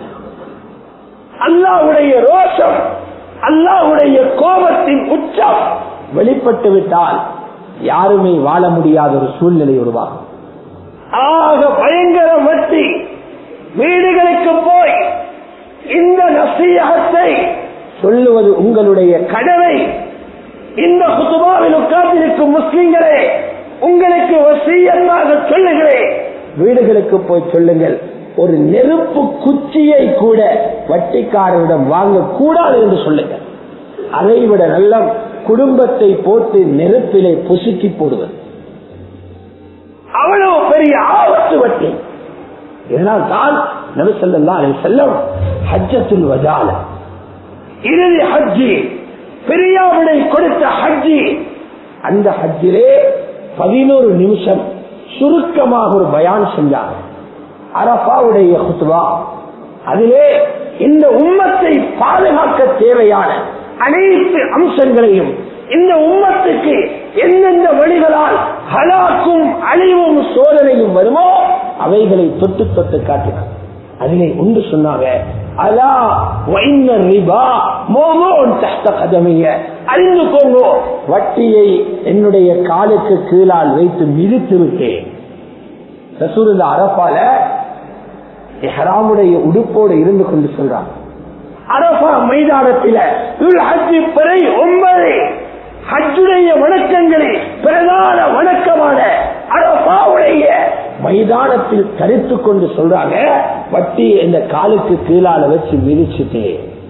அல்லாவுடைய ரோஷம் அல்லாவுடைய கோபத்தின் உச்சம் வெளிப்பட்டு விட்டால் யாருமே வாழ முடியாத ஒரு சூழ்நிலை உருவாகும் ஆக பயங்கர வட்டி வீடுகளுக்கு போய் இந்த நசீகத்தை சொல்லுவது உங்களுடைய கடமை இந்த குதுபாவில் உட்கார்ந்திருக்கும் முஸ்லிம்களே உங்களுக்கு வசியமாக சொல்லுகிறேன் வீடுகளுக்கு போய் சொல்லுங்கள் ஒரு நெருப்பு குச்சியை கூட வட்டிக்காரரிடம் வாங்கக்கூடாது என்று சொல்லுங்கள் அதைவிட நல்ல குடும்பத்தை போட்டு நெருப்பிலே பொசுக்கி போடுவது அவ்வளவு பெரிய ஆபத்து வட்டி இதனால் தான் நபி சொல்லா செல்லம் ஹஜ்ஜத்துல் வஜால இறுதி ஹஜ்ஜி பெரியாவிடை கொடுத்த ஹஜ்ஜி அந்த ஹஜ்ஜிலே பதினோரு நிமிஷம் சுருக்கமாக ஒரு பயான் செஞ்சாங்க அரபாவுடைய குத்துவா அதிலே இந்த உம்மத்தை பாதுகாக்க தேவையான அனைத்து அம்சங்களையும் இந்த உம்மத்துக்கு எந்தெந்த வழிகளால் ஹலாக்கும் அழிவும் சோதனையும் வருமோ அவைகளை தொட்டு தொட்டு காட்டினார் அதிலே ஒன்று சொன்னாங்க அலா ரிபா மோமோன் தஷ்ட கதமைய அறிந்து போங்கோ வட்டியை என்னுடைய காலுக்கு கீழால் வைத்து மிதித்து விட்டேன் ரசூருந்த அரப்பால ஹராமுடைய உடுப்போடு இருந்து கொண்டு சொல்றான் அரபா மைதானத்தில ஹஜ்ஜி பிறை ஒன்பது ஹஜ்ஜுடைய வணக்கங்களில் பிரதான வணக்கமான அரபாவுடைய மைதானத்தில் தரித்து கொண்டு சொல்றாங்க வட்டி இந்த காலுக்கு கீழால வச்சு மிதிச்சுட்டு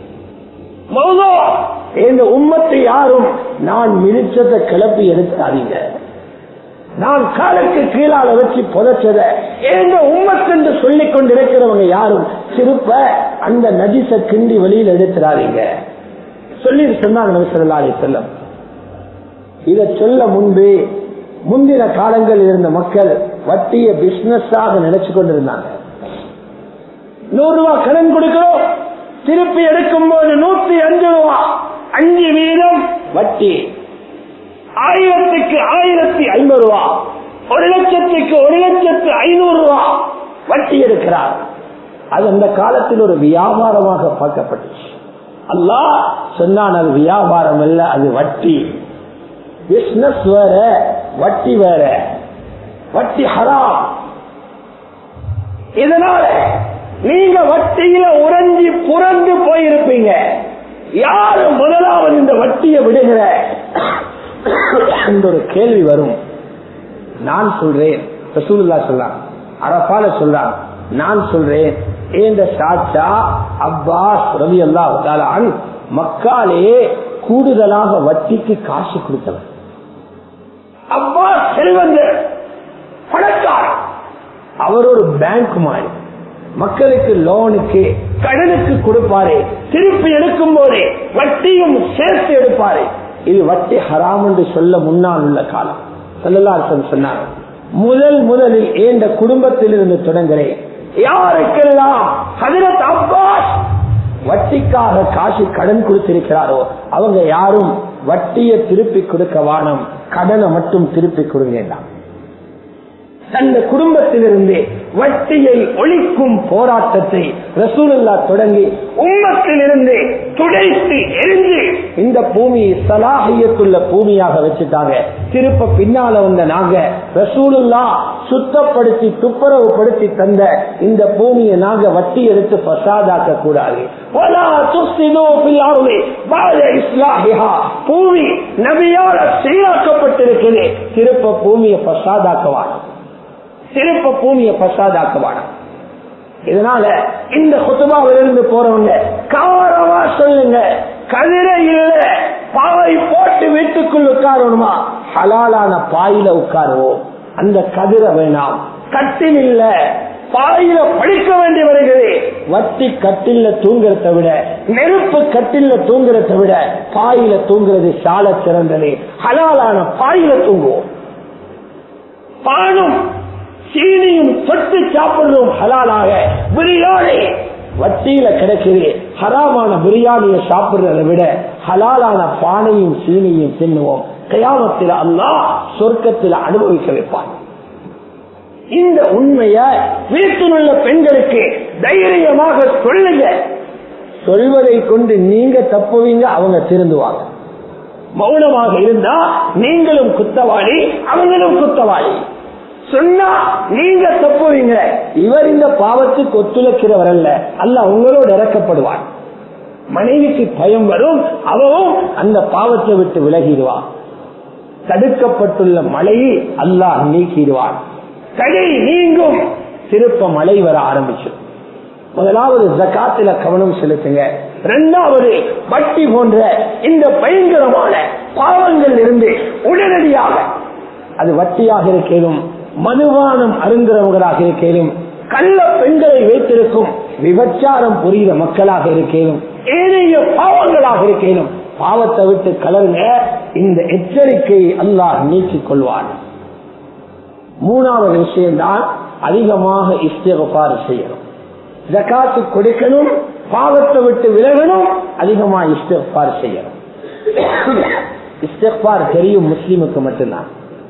இந்த உம்மத்தை யாரும் நான் மிதிச்சதை கிளப்பி எடுக்காதீங்க நான் காலுக்கு கீழால வச்சு புதைச்சத எங்க உம்மத்தென்று சொல்லிக் கொண்டிருக்கிறவங்க யாரும் சிறுப்ப அந்த நதிச கிண்டி வெளியில் எடுத்துறாதீங்க சொல்லி சொன்னாங்க நபி சொல்லா அலி செல்லம் இதை சொல்ல முன்பு முந்தின காலங்களில் இருந்த மக்கள் வட்டிய பிசினஸாக நினைச்சு கொண்டிருந்தாங்க நூறு ரூபாய் கடன் கொடுக்கிறோம் திருப்பி எடுக்கும் போது நூத்தி அஞ்சு ரூபா அஞ்சு வீதம் வட்டி ஆயிரத்துக்கு ஆயிரத்தி ஐநூறு ரூபா ஒரு லட்சத்துக்கு ஒரு லட்சத்து ஐநூறு ரூபா வட்டி எடுக்கிறார் அது அந்த காலத்தில் ஒரு வியாபாரமாக பார்க்கப்பட்டுச்சு அல்லாஹ் சொன்னான் அது வியாபாரம் அல்ல அது வட்டி பிசினஸ் வேற வட்டி வேற வட்டி ஹராம் இதனால நீங்க வட்டியில உறைஞ்சி புரண்டு போயிருப்பீங்க யாரு முதலாவது இந்த வட்டியை விடுகிற என்ற ஒரு கேள்வி வரும் நான் சொல்றேன் ரசூலுல்லா சொல்றான் அரபால சொல்றான் நான் சொல்றேன் இந்த சாச்சா அப்பாஸ் ரவி அல்லா மக்காலே கூடுதலாக வட்டிக்கு காசு கொடுத்தவர் அப்பாஸ் செல்வந்தர் பணக்காரர் அவர் ஒரு பேங்க் மாதிரி மக்களுக்கு லோனுக்கு கடனுக்கு கொடுப்பாரு திருப்பி எடுக்கும் போதே வட்டியும் சேர்த்து எடுப்பாரு இது வட்டி ஹராம் என்று சொல்ல முன்னால் உள்ள காலம் செல்லலாசன் சொன்னார் முதல் முதலில் ஏந்த குடும்பத்தில் இருந்து தொடங்குறேன் யாருக்கெல்லாம் ஹதரத் அப்பாஸ் வட்டிக்காக காசு கடன் கொடுத்திருக்கிறாரோ அவங்க யாரும் வட்டியை திருப்பி கொடுக்க வானம் கடனை மட்டும் திருப்பி கொடுங்க தந்த குடும்பத்திலிருந்து வட்டியை ஒழிக்கும் போராட்டத்தை ரசூலுல்லா தொடங்கி உம்மத்திலிருந்து துடைத்து எரிஞ்சு இந்த பூமியை சலாகியத்துள்ள பூமியாக வச்சுட்டாங்க திருப்ப பின்னால வந்த நாங்க ரசூலுல்லா சுத்தப்படுத்தி துப்புரவுப்படுத்தி தந்த இந்த பூமியை நாங்க வட்டி எடுத்து பசாதாக்க கூடாது பூமி நபியால சீராக்கப்பட்டிருக்கிறது திருப்ப பூமியை பசாதாக்கவான திருப்ப பூமியை பசாதாக்குவான இதனால இந்த குத்துபாவிலிருந்து போறவங்க காரமா சொல்லுங்க கதிரை இல்ல பாவை போட்டு வீட்டுக்குள் உட்காரணுமா ஹலாலான பாயில உட்காருவோம் அந்த கதிரை வேணாம் கட்டில் இல்ல பாயில படிக்க வேண்டி வருகிறது வட்டி கட்டில்ல தூங்குறத விட நெருப்பு கட்டில்ல தூங்குறத விட பாயில தூங்குறது சால சிறந்தது ஹலாலான பாயில தூங்குவோம் பானும் சீனியும் தொட்டு சாப்பிடுறோம் ஹலாலாக பிரியாணி வட்டியில கிடைக்குது ஹராமான பிரியாணியை சாப்பிடுறதை விட ஹலாலான பானையும் சீனியும் தின்னுவோம் கயாமத்தில் அல்லா சொர்க்கத்தில் அனுபவிக்க வைப்பான் இந்த உண்மைய வீட்டில் உள்ள பெண்களுக்கு தைரியமாக சொல்லுங்க சொல்வதை கொண்டு நீங்க தப்புவீங்க அவங்க திருந்துவாங்க மௌனமாக இருந்தா நீங்களும் குத்தவாளி அவங்களும் குத்தவாளி சொன்னா நீங்க தப்புவீங்க இவர் இந்த பாவத்துக்கு ஒத்துழைக்கிறவர் அல்ல அல்ல உங்களோடு இறக்கப்படுவார் மனைவிக்கு பயம் வரும் அவவும் அந்த பாவத்தை விட்டு விலகிடுவான் தடுக்கப்பட்டுள்ள மழையை அல்லாஹ் நீக்கிடுவான் தடை நீங்கும் திருப்ப மழை வர ஆரம்பிச்சு முதலாவது ஜக்காத்தில கவனம் செலுத்துங்க இரண்டாவது வட்டி போன்ற இந்த பயங்கரமான பாவங்கள் இருந்து உடனடியாக அது வட்டியாக இருக்கேனும் மதுபானம் அருந்துறவங்களாக இருக்கேனும் கள்ள பெண்களை வைத்திருக்கும் விபச்சாரம் புரிகிற மக்களாக இருக்கேனும் ஏனைய பாவங்களாக இருக்கேனும் பாவத்தை விட்டு கலருங்க இந்த எச்சரிக்கையை அல்லாஹ் நீக்கிக் கொள்வான் மூணாவது விஷயம்தான் அதிகமாக இஸ்திகார் செய்யணும் ஜக்காத்து கொடுக்கணும் பாவத்தை விட்டு விலகணும் அதிகமா இஸ்திகார் செய்யணும் இஸ்திகார் தெரியும் முஸ்லீமுக்கு மட்டும்தான்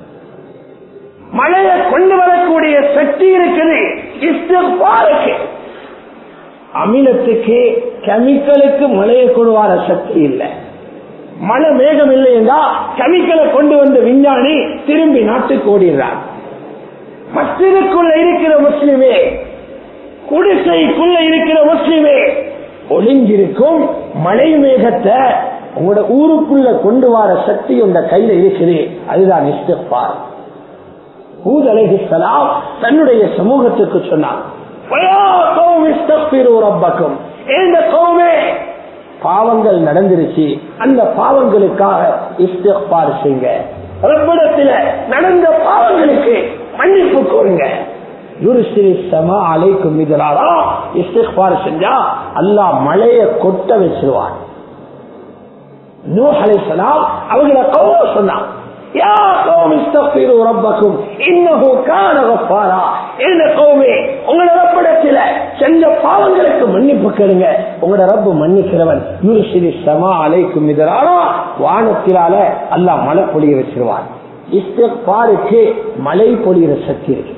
மழையை கொண்டு வரக்கூடிய சக்தி இருக்குது இஸ்திகாருக்கு அமிலத்துக்கு கெமிக்கலுக்கு மழையை கொண்டு வர சக்தி இல்லை மழை மேகம் இல்லை என்றா கெமிக்கலை கொண்டு வந்த விஞ்ஞானி திரும்பி நாட்டுக்கு ஓடிடுறார் மஸ்ஜிதுக்குள்ள இருக்கிற முஸ்லிமே குடிசைக்குள்ள இருக்கிற முஸ்லிமே ஒளிஞ்சிருக்கும் மழை மேகத்தை உங்களோட ஊருக்குள்ள கொண்டு வர சக்தி உங்க கையில இருக்குது அதுதான் இஸ்திஃபார் ஹூத் அலைஹிஸ்ஸலாம் தன்னுடைய சமூகத்துக்கு சொன்னார் பாவங்கள் நடந்துருச்சு அந்த பாவங்களுக்காக இஸ்திஃபார் செய்யுங்க ரப்பிடத்தில் நடந்த பாவங்களுக்கு மன்னிப்பு கோருங்க அலைக்கும் இஸ்திஃபார் செஞ்சா அல்லாஹ் மழையை கொட்ட வச்சிருவான் அவங்கள கௌரவ சொன்னான் யா கௌமி இஸ்தக்ஃபிரு ரப்பக்கும் இன்னஹு கான கஃபாரா என்ன கௌமே உங்களோட ரப்பிடத்தில செஞ்ச பாவங்களுக்கு மன்னிப்பு கேளுங்க உங்களோட ரப்பு மன்னிக்கிறவன் யூரிசிரி சமா அலைக்கும் இதரானா வானத்திலால அல்லாஹ் மழை பொழிய வச்சிருவான் இஸ்திக்பாருக்கு மழை பொழியிற சக்தி இருக்கு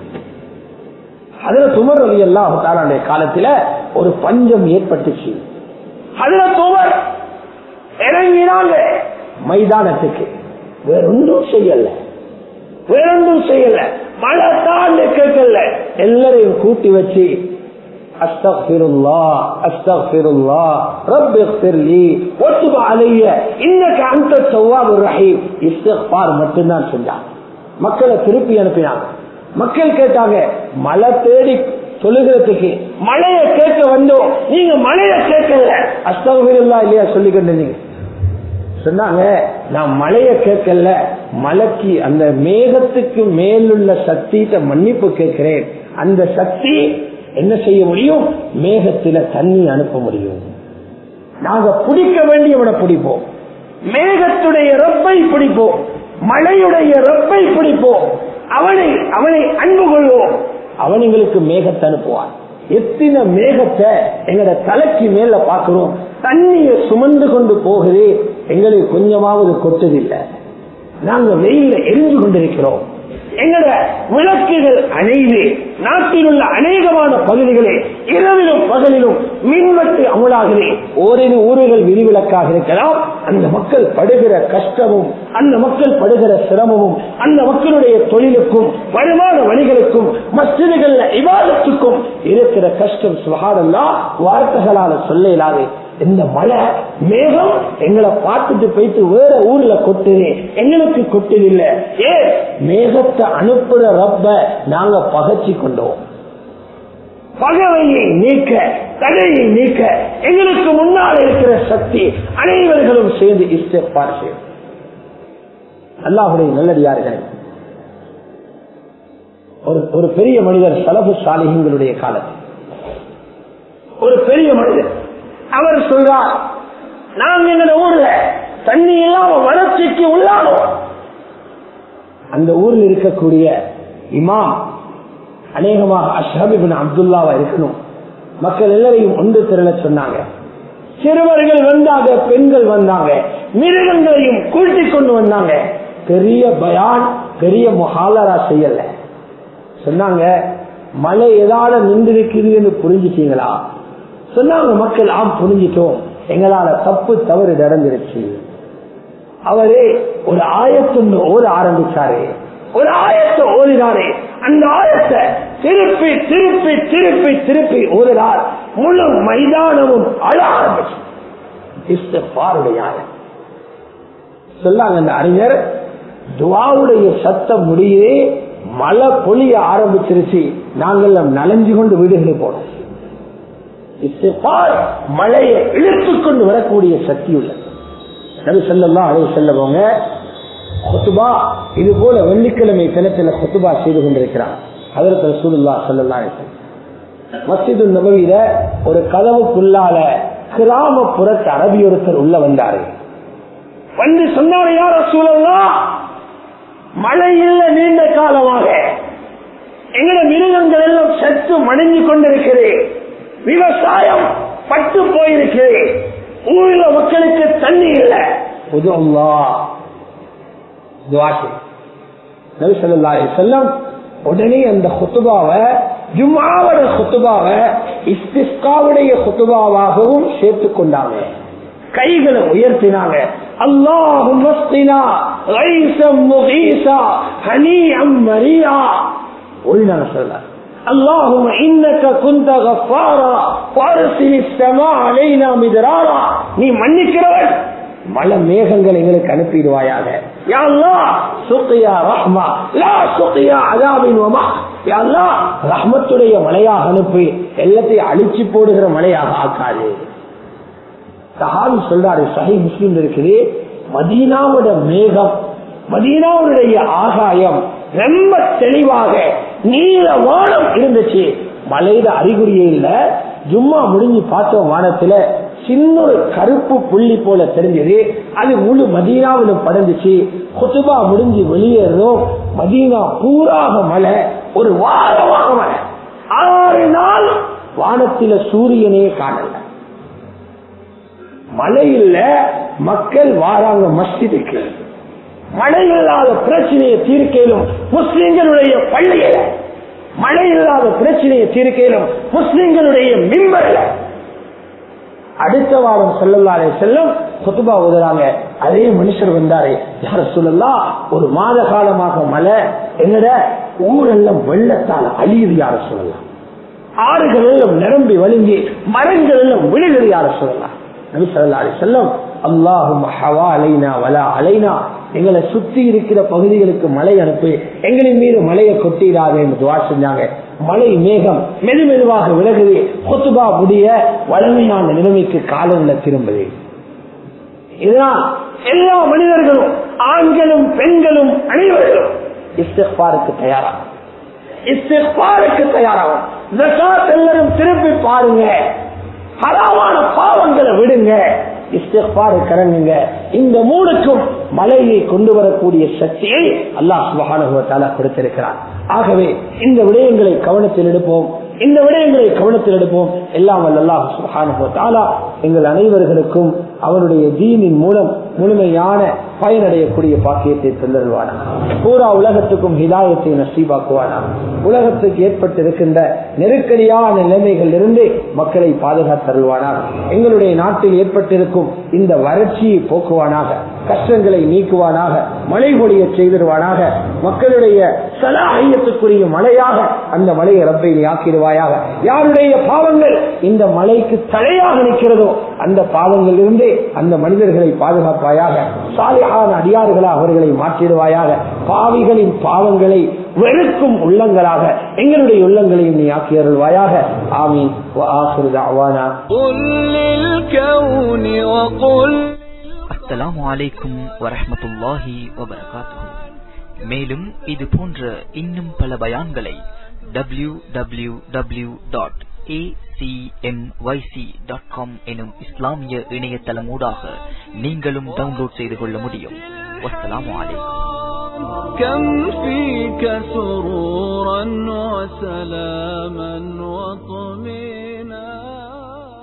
அதுல துமர் அலி அல்லாஹாலுடைய காலத்துல ஒரு பஞ்சம் ஏற்பட்டுச்சு அதுல துமர் இறங்கினாங்க மைதானத்துக்கு வேறொன்றும் செய்யல வேறொன்றும் செய்யல மழை தாண்டு கேட்கல எல்லாரையும் கூட்டி வச்சு அஸ்தக்ஃபிருல்லா அஸ்தக்ஃபிருல்லா ரப் இக்ஃபிர் லீ வத்துப் அலைய இன்னக அன்த தவ்வாபுர் ரஹீம் இஸ்திக்ஃபார் மட்டும்தான் செஞ்சாங்க மக்களை திருப்பி அனுப்பினாங்க மக்கள் கேட்டாங்க மழை தேடி சொல்லுகிறதுக்கு மழைய கேட்க வந்தோம் நீங்க மழைய கேட்கல அஸ்தகவில்லா இல்லையா சொல்லிக்கிட்டு சொன்னாங்க நான் மழைய கேட்கல மலைக்கு அந்த மேகத்துக்கு மேலுள்ள சக்திட்ட மன்னிப்பு கேட்கிறேன் அந்த சக்தி என்ன செய்ய முடியும் மேகத்தில தண்ணி அனுப்ப முடியும் நாங்க பிடிக்க வேண்டியவனை பிடிப்போம் மேகத்துடைய ரப்பை பிடிப்போம் மழையுடைய ரப்பை பிடிப்போம் அவனை அவனை அன்பு கொள்வோம் அவன் எங்களுக்கு மேகத்தை அனுப்புவான் எத்தனை மேகத்தை எங்கட தலைக்கு மேல பாக்குறோம் தண்ணியை சுமந்து கொண்டு போகுது எங்களுக்கு கொஞ்சமாவது கொட்டதில்லை நாங்க வெயில எரிஞ்சு கொண்டிருக்கிறோம் எங்கட விளக்குகள் அணைது நாட்டில் உள்ள அநேகமான பகுதிகளே இரவிலும் பகலிலும் மின்வெட்டு அமலாகிறே ஓரிரு ஊர்கள் விதிவிலக்காக இருக்கலாம் அந்த மக்கள் படுகிற கஷ்டமும் அந்த மக்கள் படுகிற சிரமமும் அந்த மக்களுடைய தொழிலுக்கும் வருமான வழிகளுக்கும் மசிதிகள் இவாதத்துக்கும் இருக்கிற கஷ்டம் சுகாதல்லா வார்த்தைகளால சொல்ல இயலாது இந்த மழை மேகம் எங்களை பார்த்துட்டு போயிட்டு வேற ஊர்ல கொட்டுது எங்களுக்கு கொட்டுதில்லை ஏ மேகத்தை அனுப்புற ரப்ப நாங்க பகச்சி கொண்டோம் பகவையை நீக்க தடையை நீக்க எங்களுக்கு முன்னால் இருக்கிற சக்தி அனைவர்களும் சேர்ந்து இஸ்டெப்பார் செய்யும் அல்லாஹுடைய நல்லடியார்கள் ஒரு ஒரு பெரிய மனிதர் சலபு சாலிகங்களுடைய காலத்தில் ஒரு பெரிய மனிதர் அவர் சொல்றார் நாங்க எங்க ஊர்ல தண்ணி இல்லாம வறட்சிக்கு உள்ளானோம் அந்த ஊரில் இருக்கக்கூடிய இமாம் அநேகமாக அஷ்ஹபிபின் அப்துல்லாவா இருக்கணும் மக்கள் எல்லாரையும் ஒன்று திரள சொன்னாங்க சிறுவர்கள் வந்தாங்க பெண்கள் வந்தாங்க மிருகங்களையும் கூட்டிக் கொண்டு வந்தாங்க பெரிய பயான் பெரிய முகாலரா செய்யல சொன்னாங்க மழை எதால நின்றிருக்குது என்று புரிஞ்சுட்டீங்களா சொன்னாங்க மக்கள் ஆம் புரிஞ்சிட்டோம் எங்களால தப்பு தவறு நடந்துருச்சு அவரே ஒரு ஆயத்தொன்று ஓட ஆரம்பிச்சாரு ஒரு ஆயத்தை ஓதினாரே அந்த ஆயத்தை திருப்பி திருப்பி திருப்பி திருப்பி ஓதினார் முழு மைதானமும் அழ ஆரம்பிச்சு பாருடைய சொல்லாங்க அந்த அறிஞர் துவாவுடைய சத்தம் முடியே மழை பொழிய ஆரம்பிச்சிருச்சு நாங்கள் நலஞ்சு கொண்டு வீடுகளுக்கு போனோம் இஸ்திஃபார் மழையை இழுத்து கொண்டு வரக்கூடிய சக்தி உள்ளது நபி சொல்லலாம் அதை செல்லவங்க கொத்துபா இது போல வெள்ளிக்கிழமை தினத்தில் கொத்துபா செய்து கொண்டிருக்கிறார் அதற்கு ரசூலுல்லா சொல்லலாம் மசிது நபவியில ஒரு கதவுக்குள்ளால கிராமப்புறத்து அரபி ஒருத்தர் உள்ள வந்தாரு வந்து சொன்னாரு யார சூழல்லாம் மழை இல்ல நீண்ட காலமாக எங்கட மிருகங்கள் எல்லாம் சற்று மணிஞ்சு கொண்டிருக்கிறேன் விவசாயம் பட்டு போயிருக்கிறேன் ஊரில் மக்களுக்கு தண்ணி இல்லை செல்லம் உடனே அந்த குத்துபாவை ஜும்மாவோட குத்துபாவை இஸ்திஸ்காவுடைய குத்துபாவாகவும் சேர்த்துக் கொண்டாங்க கைகளை உயர்த்தினாங்க அல்லாஹும் ஒளிநாங்க சொல்றாங்க اللهم انك كنت غفارا وارسل السماء علينا مدرارا நீ மன்னிக்கிறவன் மழை மேகங்கள் எங்களுக்கு அனுப்பிடுவாயாக யா அல்லாஹ் சுகியா ரஹ்மா லா சுகியா அதாபின் வமா யா அல்லாஹ் ரஹ்மத்துடைய மழையாக அனுப்பி எல்லாத்தையும் அழிச்சு போடுகிற மழையாக ஆக்காது சஹாபி சொல்றாரு சஹி முஸ்லிம் இருக்குது மதீனாவோட மேகம் மதீனாவுடைய ஆகாயம் ரொம்ப தெளிவாக நீல வானம் இருந்துச்சு மழையில அறிகுறியே இல்ல ஜும்மா முடிஞ்சு பார்த்தோம் வானத்துல சின்ன ஒரு கருப்பு புள்ளி போல தெரிஞ்சது அது முழு மதீனாவிலும் படந்துச்சு குத்துபா முடிஞ்சு வெளியேறதும் மதீனா பூராக மழை ஒரு வாரமாக மழை ஆறு நாள் வானத்தில சூரியனே காணல மழையில மக்கள் வாராங்க மஸ்ஜிதுக்கு மழை இல்லாத பிரச்சனையை தீர்க்கையிலும் முஸ்லிம்களுடைய பள்ளியில மழை இல்லாத பிரச்சனையை தீர்க்கையிலும் முஸ்லிம்களுடைய மிம்பர்ல அடுத்த வாரம் செல்லல்லாரே செல்லும் குத்துபா உதறாங்க அதே மனுஷர் வந்தாரு யார சொல்லலாம் ஒரு மாத காலமாக மழை எங்கட ஊரெல்லாம் வெள்ளத்தால் அழியுது யார சொல்லலாம் ஆறுகள் எல்லாம் நிரம்பி வழிஞ்சி மரங்கள் எல்லாம் விழுகிறது யார சொல்லலாம் நபி சொல்லா செல்லம் அல்லாஹும் ஹவா அலைனா வலா அலைனா எங்களை சுத்தி இருக்கிற பகுதிகளுக்கு மழை அனுப்பி எங்களின் மீது மழையை கொட்டிடாது என்று துவா செஞ்சாங்க மழை மேகம் மெது மெதுவாக விலகுது கொத்துபா முடிய வலிமையான நிலைமைக்கு காலம்ல திரும்புது இதனால் எல்லா மனிதர்களும் ஆண்களும் பெண்களும் அனைவர்களும் இஸ்திஃபாருக்கு தயாராகும் இஸ்திஃபாருக்கு தயாராகும் ஜகாத் எல்லாரும் திருப்பி பாருங்க ஹராமான பாவங்களை விடுங்க இஸ்திஃபாரு கரங்குங்க இந்த மூணுக்கும் மலையை கொண்டு வரக்கூடிய சக்தியை அல்லாஹ் சுபஹானுவத்தால கொடுத்திருக்கிறார் ஆகவே இந்த விடயங்களை கவனத்தில் எடுப்போம் இந்த விடயங்களை கவனத்தில் எடுப்போம் எல்லாம் அல்லாஹ் சுபஹானுவத்தாலா எங்கள் அனைவர்களுக்கும் அவருடைய தீனின் மூலம் முழுமையான பயனடையக்கூடிய பாக்கியத்தை தந்தருவானா பூரா உலகத்துக்கும் ஹிதாயத்தை நசீபாக்குவானா உலகத்துக்கு ஏற்பட்டிருக்கின்ற நெருக்கடியான நிலைமைகள் இருந்து மக்களை பாதுகாத்தருள்வானா எங்களுடைய நாட்டில் ஏற்பட்டிருக்கும் இந்த வறட்சியை போக்குவானாக கஷ்டங்களை நீக்குவானாக மழை பொழிய செய்திருவானாக மக்களுடைய சலாஹியத்துக்குரிய மழையாக அந்த மலையை ரப்பை ஆக்கிடுவாயாக யாருடைய பாவங்கள் இந்த மலைக்கு தடையாக நிற்கிறதோ அந்த பாவங்கள் இருந்து அந்த மனிதர்களை பாதுகாப்பாயாக சாலையான அடியார்களாக அவர்களை மாற்றிடுவாயாக பாவிகளின் பாவங்களை வெறுக்கும் உள்ளங்களாக எங்களுடைய உள்ளங்களையும் நீ ஆக்கி அருள்வாயாக ஆமீன் அஸ்ஸலாமு அலைக்கும் வரஹமத்துல்லாஹி வபரகாத்துஹு மேலும் இது போன்ற இன்னும் பல பயான்களை W W W dot acmyc.com எனும் இஸ்லாமிய இணையதளமூடாக நீங்களும் டவுன்லோட் செய்து கொள்ள முடியும் வஸ்ஸலாமு அலைக்கும் كم فيك سرورا وسلاما وطمئنا